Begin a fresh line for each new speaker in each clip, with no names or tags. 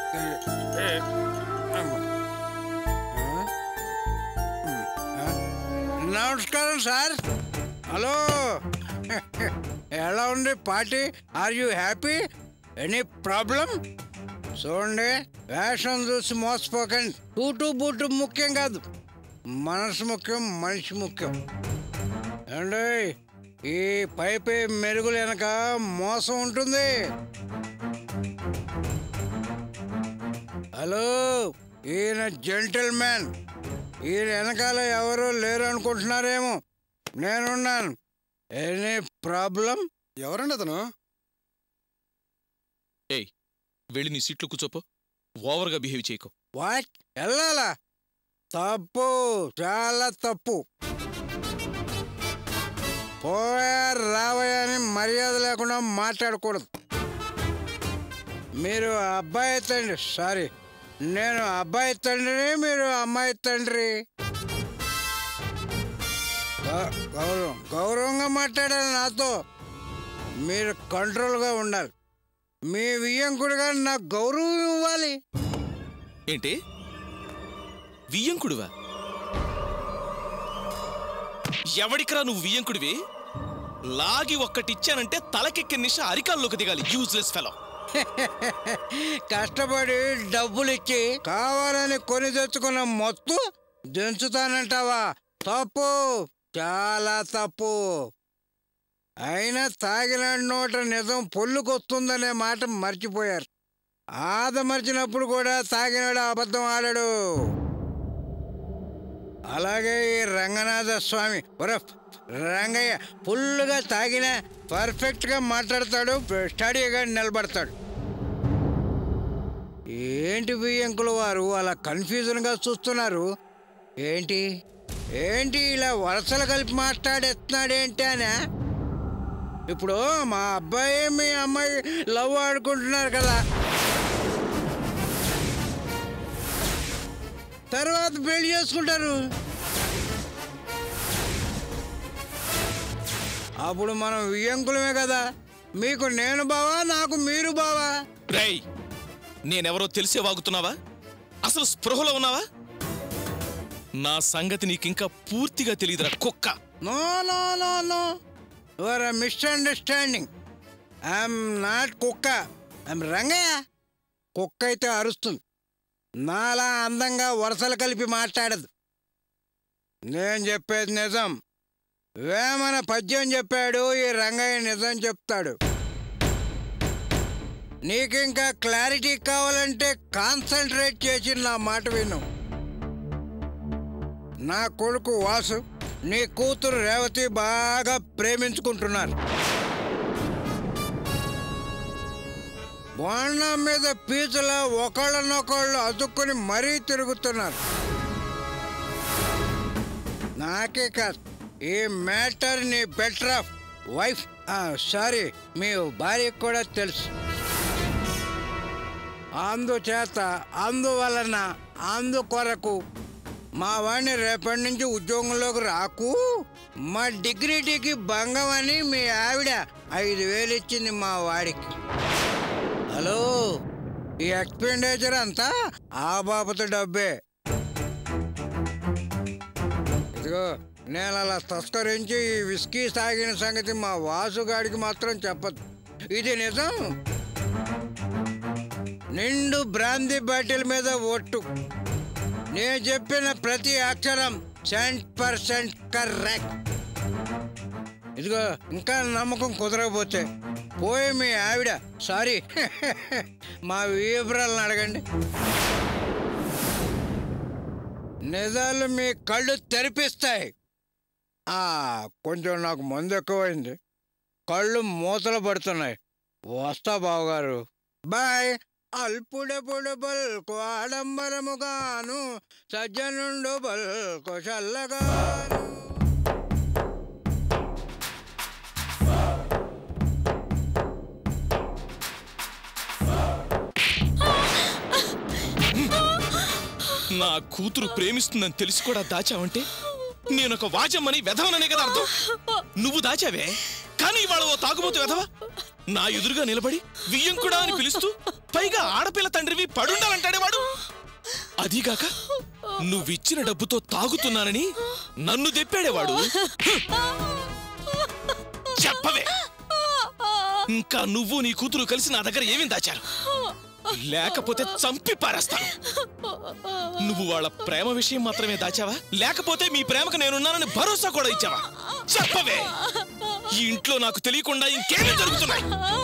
నమస్కారం sir hello ఎలా ఉంది party are you happy any problem చూడండి వేషం చూసి మోసపోకండి టూటు బూటు ముఖ్యం కాదు మనసు ముఖ్యం మనిషి ముఖ్యం ఏమండి ఈ పై పై మెరుగులు వెనక మోసం ఉంటుంది హలో ఈయన జెంటిల్ మ్యాన్ ఈయన వెనకాల ఎవరు లేరు అనుకుంటున్నారేమో నేనున్నాను ఎనీ ప్రాబ్లం
ఎవరండి అతను
ఏయ్ వెళ్ళి నీ సీట్లో కూర్చోపో ఓవర్గా బిహేవ్ చేయకు
వాట్ వెళ్ళాలా తప్పు చాలా తప్పు పోయా రావయ్య అని మర్యాద లేకుండా మాట్లాడకూడదు మీరు అబ్బాయి తండ్రి సారీ నేను అబ్బాయి తండ్రిని మీరు అమ్మాయి తండ్రి గౌ- గౌరవం గౌరవంగా మాట్లాడాలి నాతో మీరు కంట్రోల్గా ఉండాలి మీ వియ్యంకుడిగా నాకు గౌరవం ఇవ్వాలి
ఏంటి వియ్యంకుడివా ఎవడికరా నువ్వు వియ్యంకుడివి లాగి ఒక్కటిచ్చానంటే తలకెక్కి నిష అరికాల్లోకి దిగాలి యూజ్లెస్ ఫెలో
కష్టపడి డబ్బులు ఇచ్చి కావాలని కొని తెచ్చుకున్న మొత్తం దించుతానంటావా తప్పు చాలా తప్పు అయినా తాగిన నోట నిజం పొల్లుకొస్తుందనే మాట మర్చిపోయారు ఆదమర్చినప్పుడు కూడా తాగినాడు అబద్ధం ఆడాడు అలాగే ఈ రంగనాథ స్వామి ఒరఫ్ రంగయ్య ఫుల్గా తాగిన పర్ఫెక్ట్గా మాట్లాడతాడు స్టడీగా నిలబడతాడు ఏంటి బియ్యంకులు వారు అలా కన్ఫ్యూజన్గా చూస్తున్నారు ఏంటి ఏంటి ఇలా వరుసలు కలిపి మాట్లాడేస్తున్నాడేంటి అనా ఇప్పుడు మా అబ్బాయి మీ అమ్మాయి లవ్ ఆడుకుంటున్నారు కదా తర్వాత పెళ్లి చేసుకుంటారు అప్పుడు మనం వియ్యంకులమే కదా మీకు నేను బావా నాకు మీరు బావా
రేయ్ నేనెవరో తెలిసే వాగుతున్నావా అసలు స్పృహలో ఉన్నావా నా సంగతి నీకింకా పూర్తిగా తెలియదురా కుక్క
no no no no your misunderstanding I'm not కుక్క ఐఎమ్ రంగయ్య కుక్క అయితే అరుస్తుంది నాలా అందంగా వరుసలు కలిపి మాట్లాడదు నేను చెప్పేది నిజం వేమన పద్యం చెప్పాడు ఈ రంగయ్య నిజం చెప్తాడు నీకింకా క్లారిటీ కావాలంటే కాన్సన్ట్రేట్ చేసి నా మాట విను నా కొడుకు వాసు నీ కూతురు రేవతి బాగా ప్రేమించుకుంటున్నారు బోండం మీద పీచుల ఒకళ్ళనొకళ్ళు అతుక్కుని మరీ తిరుగుతున్నారు నాకే కాదు ఈ మ్యాటర్ నీ బెటర్ ఆఫ్ వైఫ్ సారీ మీ భార్యకు కూడా తెలుసు అందుచేత అందువలన అందుకొరకు మా వాడిని రేపటి నుంచి ఉద్యోగంలోకి రాకు మా డిగ్నిటీకి భంగం అని మీ ఆవిడ ఐదు వేలు ఇచ్చింది మా వాడికి హలో ఈ ఎక్స్పెండిచర్ అంతా ఆ బాబుతో డబ్బే ఇదిగో నేను అలా తస్కరించి ఈ విస్కీ సాగిన సంగతి మా వాసుగాడికి మాత్రం చెప్పదు ఇది నిజం నిండు బ్రాందీ బాటిల్ మీద ఒట్టు నేను చెప్పిన ప్రతి అక్షరం సెంట్ పర్సెంట్ కరెక్ట్ ఇదిగో ఇంకా నమ్మకం కుదరకపోతే పోయి మీ ఆవిడ సారీ మా వీబ్రాలను అడగండి నిజాలు మీ కళ్ళు తెరిపిస్తాయి ఆ, కొంచెం నాకు మందు ఎక్కువైంది కళ్ళు మూతలు పడుతున్నాయి వస్తా బావగారు బాయ్ అల్పుడెప్పుడు బల్కు ఆడంబరముగాను సజ్జనుండు బల్కు చల్లగాను
నా కూతురు ప్రేమిస్తుందని తెలిసి కూడా దాచావంటే నేనొక వాజమ్మని వెధవననే కదా అర్థం నువ్వు దాచావే కానీ ఇవాళ ఓ తాగుబోతు వెధవ నా ఎదురుగా నిలబడి వియ్యంకుడా అని పిలుస్తూ పైగా ఆడపిల్ల తండ్రివి పడుండాలంటాడే వాడు అదీగాక నువ్విచ్చిన డబ్బుతో తాగుతున్నానని నన్ను దెప్పాడేవాడు చెప్పవే ఇంకా నువ్వు నీ కూతురు కలిసి నా దగ్గర ఏమేం దాచారు లేకపోతే చంపి పారేస్తాను నువ్వు వాళ్ళ ప్రేమ విషయం మాత్రమే దాచావా లేకపోతే మీ ప్రేమకు నేనున్నానని భరోసా కూడా ఇచ్చావా చెప్పవే ఈ ఇంట్లో నాకు తెలియకుండా ఇంకేమీ జరుగుతున్నాయి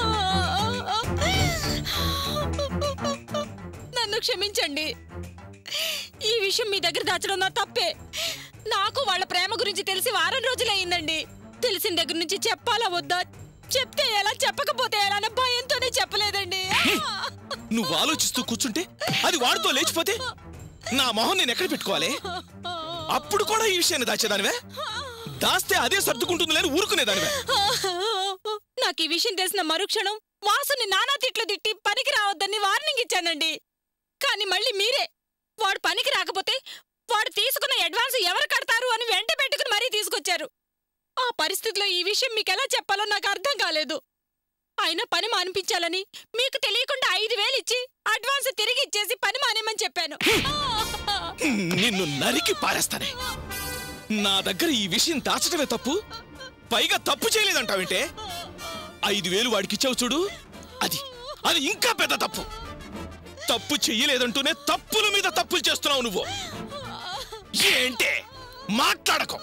నన్ను క్షమించండి ఈ విషయం మీ దగ్గర దాచడం నా తప్పే నాకు వాళ్ళ ప్రేమ గురించి తెలిసి వారం రోజులయ్యిందండి తెలిసిన దగ్గర నుంచి చెప్పాలా వద్దా చెప్తే ఎలా చెప్పకపోతే ఎలా అనే భయంతోనే చెప్పలేదండి
నువ్వు ఆలోచిస్తూ కూర్చుంటే అది వాడితో లేచిపోతే నా మొహం నేను ఎక్కడ పెట్టుకోవాలి అప్పుడు కూడా ఈ విషయాన్ని దాచేదానివే దాస్తే అదే సర్దుకుంటుంది లేని ఊరుకునేదానివే
నాకు ఈ విషయం తెలిసిన మరుక్షణం వాసుని నానా తిట్లు తిట్టి పనికి రావద్దని వార్నింగ్ ఇచ్చానండి కానీ మళ్ళీ మీరే వాడు పనికి రాకపోతే వాడు తీసుకున్న అడ్వాన్స్ ఎవరు కడతారు అని వెంట పెట్టుకుని మరీ తీసుకొచ్చారు ఆ పరిస్థితిలో ఈ విషయం మీకు ఎలా చెప్పాలో నాకు అర్థం కాలేదు అయినా పని మానిపించాలని మీకు తెలియకుండా ఐదు వేలు ఇచ్చి అడ్వాన్స్ తిరిగి ఇచ్చేసి పని మానేమని చెప్పాను
నిన్ను నరికి పారేస్తానే నా దగ్గర ఈ విషయం దాచటమే తప్పు పైగా తప్పు చేయలేదంటావేంటే ఐదు వేలు వాడికిచ్చావు చూడు అది అది ఇంకా పెద్ద తప్పు తప్పు చెయ్యలేదంటూనే తప్పుల మీద తప్పులు చేస్తున్నావు నువ్వు ఏంటే మాట్లాడకం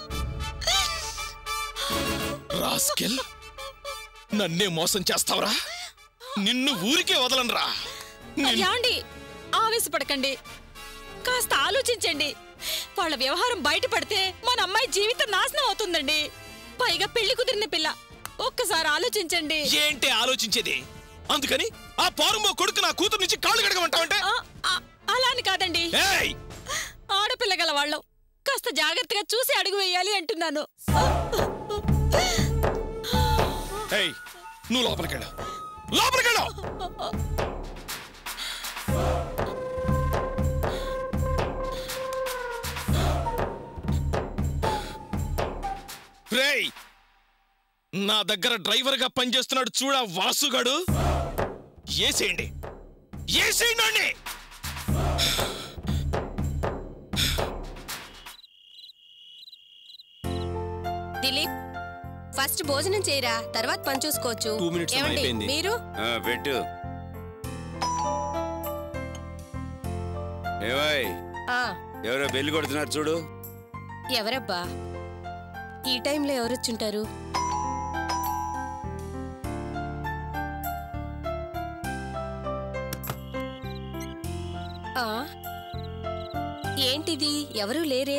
రాస్కెల్ నన్నే మోసం చేస్తావురా నిన్ను ఊరికే వదలనురా నిన్ను-
యాండి ఆవేశపడకండి కాస్త ఆలోచించండి వాళ్ళ వ్యవహారం బయటపడితే మన అమ్మాయి జీవితం నాశనం అవుతుందండి పైగా పెళ్లి కుదిరిన పిల్ల ఒక్కసారి ఆలోచించండి
ఏంటి ఆలోచించేది అందుకని ఆ పారుమో కొడుకు నా కూతురు నుంచి కాళ్ళు కడగమంటావంటే
ఆ, ఆ, అలా అని కాదండి
ఏయ్
ఆడపిల్ల గల వాళ్ళం కాస్త జాగ్రత్తగా చూసి అడుగు వేయాలి అంటున్నాను
ఏయ్ నువ్వు లోపలికెళ్ళు లోపలికెళ్ళు రేయ్ నా దగ్గర డ్రైవర్గా పనిచేస్తున్నాడు చూడ వాసుగాడు ఏసేయండి ఏసేయండి అండి
దిలీప్ ఫస్ట్ భోజనం చేయరా తర్వాత పని చూసుకోవచ్చు
Two minutes
ఏమండి,
అయిపోయింది.
మీరు
ఆ, పెట్టు ఏవాయ్
ఆ
ఎవరో బెల్లి కొడుతున్నారు చూడు
ఎవరబ్బా ఈ టైంలో ఎవరొచ్చుంటారు ఆ ఏంటిది ఎవరూ లేరే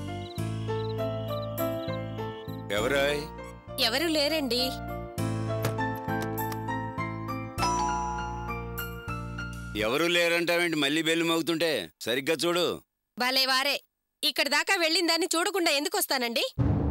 ఎవరాయ్
ఎవరూ లేరండి
ఎవరు లేరంటావేంటి మళ్ళీ బెల్లి మోగుతుంటే సరిగ్గా చూడు
భలే వారే ఇక్కడ దాకా వెళ్ళిందాన్ని చూడకుండా ఎందుకు వస్తానండి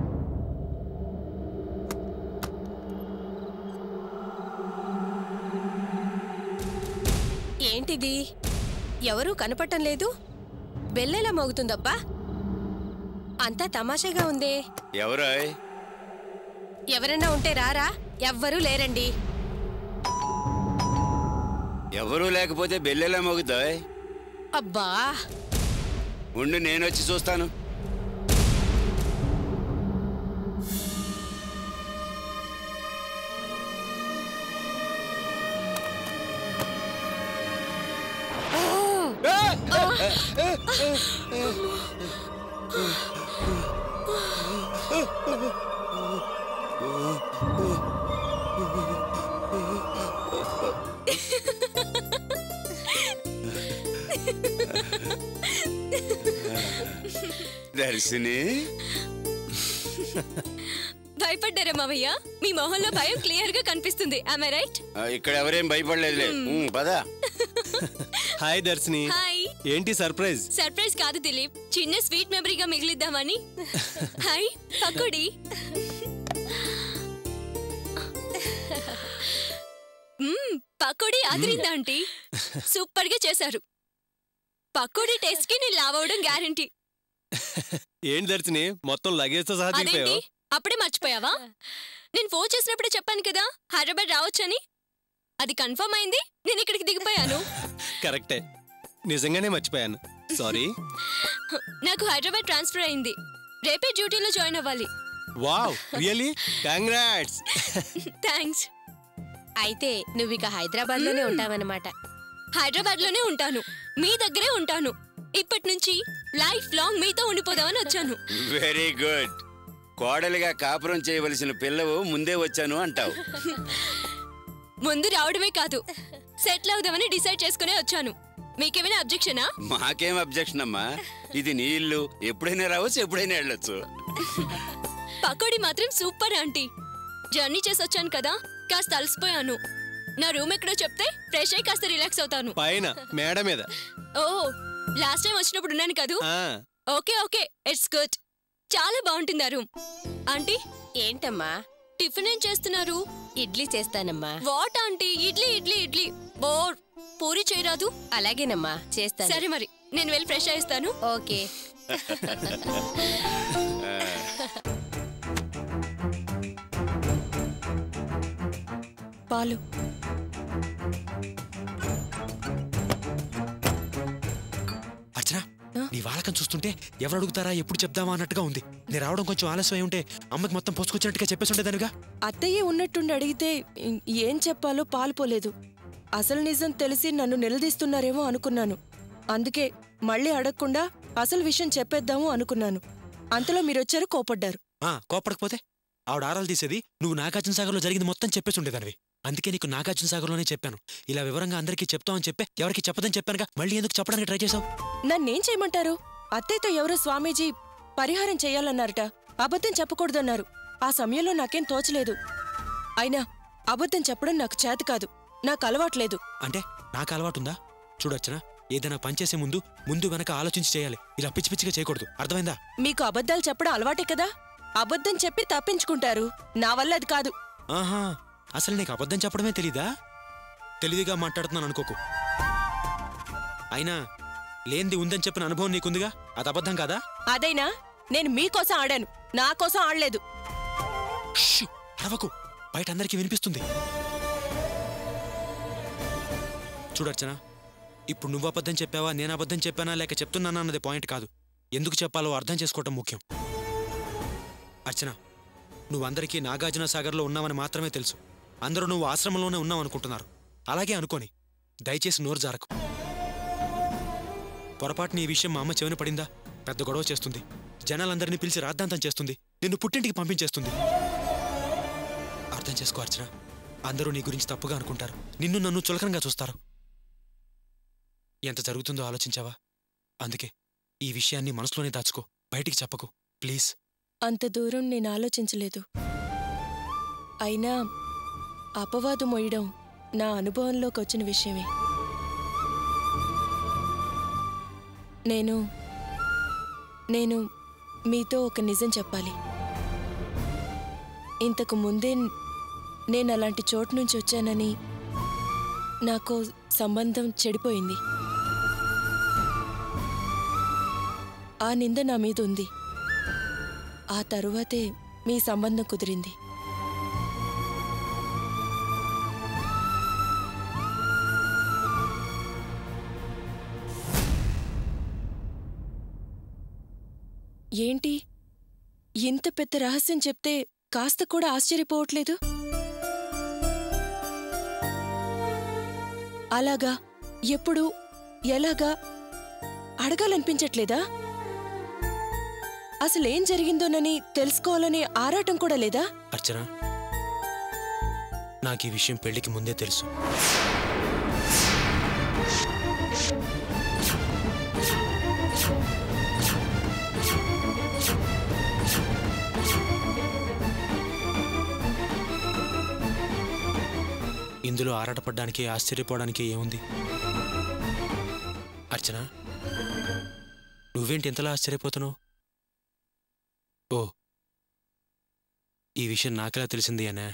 ఏంటిది ఎవరూ కనపడటం లేదు బెల్లెలా మోగుతుందబ్బా అంతా తమాషాగా ఉందే
ఎవరాయ్
ఎవరన్నా ఉంటే రారా ఎవ్వరూ లేరండి
ఎవరూ లేకపోతే బెల్లెలా మోగుతాయ్
అబ్బా
ఉండు నేనొచ్చి చూస్తాను దర్శిని
భయపడ్డారా మావయ్య మీ మొహంలో భయం క్లియర్ గా కనిపిస్తుంది ఐ రైట్
ఆ, ఇక్కడ ఎవరేం భయపడలేదులే ఉమ్, పద
హాయ్ దర్శిని
హాయ్
ఏంటి సర్ప్రైజ్
సర్ప్రైజ్ కాదు దిలీప్ చిన్న స్వీట్ మెమరీగా మిగిలిద్దామని హాయ్ పకోడి మ్మ్, పకోడీ అదిరిందా ఆంటీ సూపర్ గా చేశారు పకోడీ టేస్ట్ కి నేను లావ్ అవడం గ్యారంటీ
ఏంటి దర్శిని మొత్తం లగేజ్ తో సహా
అదేంటి
దిగిపోయావు
అప్పుడే మర్చిపోయావా నేను ఫోన్ చేసినప్పుడే చెప్పాను కదా హైదరాబాద్ రావచ్చని అది కన్ఫర్మ్ అయింది నేను ఇక్కడికి దిగిపోయాను
కరెక్టే నిజంగానే మర్చిపోయాను సారీ
నాకు హైదరాబాద్ ట్రాన్స్ఫర్ అయింది రేపే డ్యూటీలో జాయిన్ అవ్వాలి
వావ్ రియలీ కంగ్రాట్స్
థ్యాంక్స్
అయితే నువ్వు ఇక హైదరాబాద్ లోనే ఉంటావన్నమాట
హైదరాబాద్ లోనే ఉంటాను మీ దగ్గరే ఉంటాను ఇప్పటి నుంచి లైఫ్ లాంగ్ మీతో ఉండిపోదామని వచ్చాను
వెరీ గుడ్ కోడలిగా కాపురం చేయవలసిన పిల్లవు ముందే వచ్చాను అంటావు
ముందు రావడమే కాదు సెటిల్ అవుదామని డిసైడ్ చేసుకునే వచ్చాను మీకేమైనా అబ్జెక్షనా
మాకేం అబ్జెక్షన్ అమ్మా ఇది నీ ఇల్లు ఎప్పుడైనా రావచ్చు ఎప్పుడైనా వెళ్ళొచ్చు
పకోడీ మాత్రం సూపర్ ఆంటీ జర్నీ చేసి వచ్చాను కదా కాస్త అలసిపోయాను నా రూమ్ ఎక్కడో చెప్తే ఫ్రెష్ అయి కాస్త రిలాక్స్ అవుతాను
పైన మేడ మీద
ఓ లాస్ట్ టైం వచ్చినప్పుడు ఉన్నాను కదూ
ఆ,
ఓకే ఓకే ఇట్స్ గుడ్ చాలా బాగుంటుంది ఆ రూమ్ ఆంటీ
ఏంటమ్మా
టిఫిన్ ఏం చేస్తున్నారు
ఇడ్లీ చేస్తానమ్మా
what aunty idli idli idli bore puri చేయరాదు
అలాగేనమ్మా చేస్తాను
సరే మరి నేను వెళ్ళి ఫ్రెష్ అయిస్తాను
ఓకే
పాలు
అర్చన నీ వాళ్ళకం చూస్తుంటే ఎవరు అడుగుతారా ఎప్పుడు చెప్దామా అన్నట్టుగా ఉంది నేను రావడం కొంచెం ఆలస్యం అయి ఉంటే అమ్మకి మొత్తం పోసుకొచ్చినట్టుగా చెప్పేసి ఉండేదానిగా
అత్తయ్య ఉన్నట్టుండి అడిగితే ఇ- ఏం చెప్పాలో పాలుపోలేదు అసలు నిజం తెలిసి నన్ను నిలదీస్తున్నారేమో అనుకున్నాను అందుకే మళ్ళీ అడగకుండా అసలు విషయం చెప్పేద్దాము అనుకున్నాను అంతలో మీరొచ్చారు కోపడ్డారు
ఆ కోపడకపోతే ఆవిడ ఆరాలు తీసేది నువ్వు నాగార్జున సాగర్లో జరిగింది మొత్తం చెప్పేసి ఉండేదానివి అందుకే నీకు నాగార్జున సాగర్లోనే చెప్పాను ఇలా వివరంగా అందరికీ చెప్తామని చెప్పే ఎవరికి చెప్పదని చెప్పానుగా మళ్ళీ ఎందుకు చెప్పడానికి ట్రై చేసావు
నన్నేం చేయమంటారు అత్తయ్యతో ఎవరో స్వామీజీ పరిహారం చెయ్యాలన్నారట అబద్ధం చెప్పకూడదన్నారు ఆ సమయంలో నాకేం తోచలేదు అయినా అబద్ధం చెప్పడం నాకు చేత కాదు నాకు అలవాట్లేదు
అంటే నాకు అలవాటుందా చూడొచ్చనా ఏదైనా పని చేసే ముందు ముందు వెనక ఆలోచించి చేయాలి ఇలా పిచ్చి పిచ్చిగా చేయకూడదు అర్థమైందా
మీకు అబద్ధాలు చెప్పడం అలవాటే కదా అబద్ధం చెప్పి తప్పించుకుంటారు నా వల్ల అది కాదు
ఆహా అసలు నీకు అబద్ధం చెప్పడమే తెలీదా తెలివిగా మాట్లాడుతున్నాను అనుకోకు అయినా లేనిది ఉందని చెప్పిన అనుభవం నీకుందిగా అది అబద్ధం కాదా
అదైనా నేను మీకోసం ఆడాను నా కోసం ఆడలేదు
షూ! అరవకు బయట అందరికీ వినిపిస్తుంది చూడర్చనా ఇప్పుడు నువ్వు అబద్ధం చెప్పావా నేను అబద్ధం చెప్పానా లేక చెప్తున్నానా అన్నది పాయింట్ కాదు ఎందుకు చెప్పాలో అర్థం చేసుకోవటం ముఖ్యం అర్చన నువ్వందరికీ నాగార్జున సాగర్లో ఉన్నావని మాత్రమే తెలుసు అందరూ నువ్వు ఆశ్రమంలోనే ఉన్నావనుకుంటున్నారు అలాగే అనుకోని దయచేసి నోరు జారకు పొరపాటున ఈ విషయం మా అమ్మ చెవిన పడిందా పెద్ద గొడవ చేస్తుంది జనాలందరినీ పిలిచి రాద్ధాంతం చేస్తుంది నిన్ను పుట్టింటికి పంపించేస్తుంది అర్థం చేసుకో అర్చన అందరూ నీ గురించి తప్పుగా అనుకుంటారు నిన్ను నన్ను చులకనగా చూస్తారు ఎంత జరుగుతుందో ఆలోచించావా అందుకే ఈ విషయాన్ని మనసులోనే దాచుకో బయటికి చెప్పకు ప్లీజ్
అంత దూరం నేను ఆలోచించలేదు అయినా అపవాదు మొయ్యడం నా అనుభవంలోకి వచ్చిన విషయమే నేను నేను మీతో ఒక నిజం చెప్పాలి ఇంతకు ముందే నేను అలాంటి చోటు నుంచి వచ్చానని నాకు సంబంధం చెడిపోయింది ఆ నింద నా మీద ఉంది ఆ తరువాతే మీ సంబంధం కుదిరింది ఏంటి ఇంత పెద్ద రహస్యం చెప్తే కాస్త కూడా ఆశ్చర్యపోవట్లేదు అలాగా ఎప్పుడు ఎలాగా అడగాలనిపించట్లేదా అసలేం జరిగిందోనని తెలుసుకోవాలనే ఆరాటం కూడా లేదా
అర్చన నాకు ఈ విషయం పెళ్లికి ముందే తెలుసు ఇందులో ఆరాటపడ్డానికి ఆశ్చర్యపోవడానికి ఏముంది అర్చన నువ్వేంటి ఇంతలా ఆశ్చర్యపోతున్నావు ఓ ఈ విషయం నాకెలా తెలిసింది అనే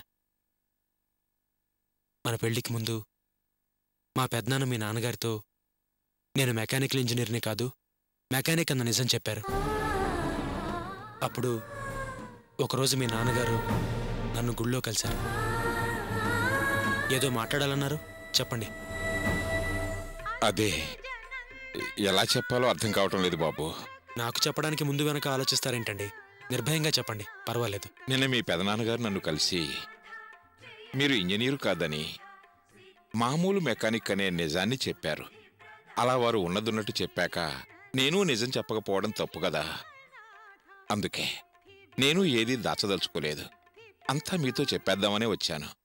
మన పెళ్లికి ముందు మా పెద్దనాన్న మీ నాన్నగారితో నేను మెకానికల్ ఇంజనీర్ని కాదు మెకానిక్ అన్న నిజం చెప్పారు అప్పుడు ఒకరోజు మీ నాన్నగారు నన్ను గుళ్ళో కలిశారు
ఏదో మాట్లాడాలన్నారు చెప్పండి
అదే ఎలా చెప్పాలో అర్థం కావటం లేదు బాబు
నాకు చెప్పడానికి ముందు వెనక ఆలోచిస్తారేంటండి నిర్భయంగా చెప్పండి పర్వాలేదు
నిన్న మీ పెదనాన్నగారు నన్ను కలిసి మీరు ఇంజనీరు కాదని మామూలు మెకానిక్ అనే నిజాన్ని చెప్పారు అలా వారు ఉన్నదున్నట్టు చెప్పాక నేను నిజం చెప్పకపోవడం తప్పు కదా అందుకే నేను ఏదీ దాచదలుచుకోలేదు అంతా మీతో చెప్పేద్దామనే వచ్చాను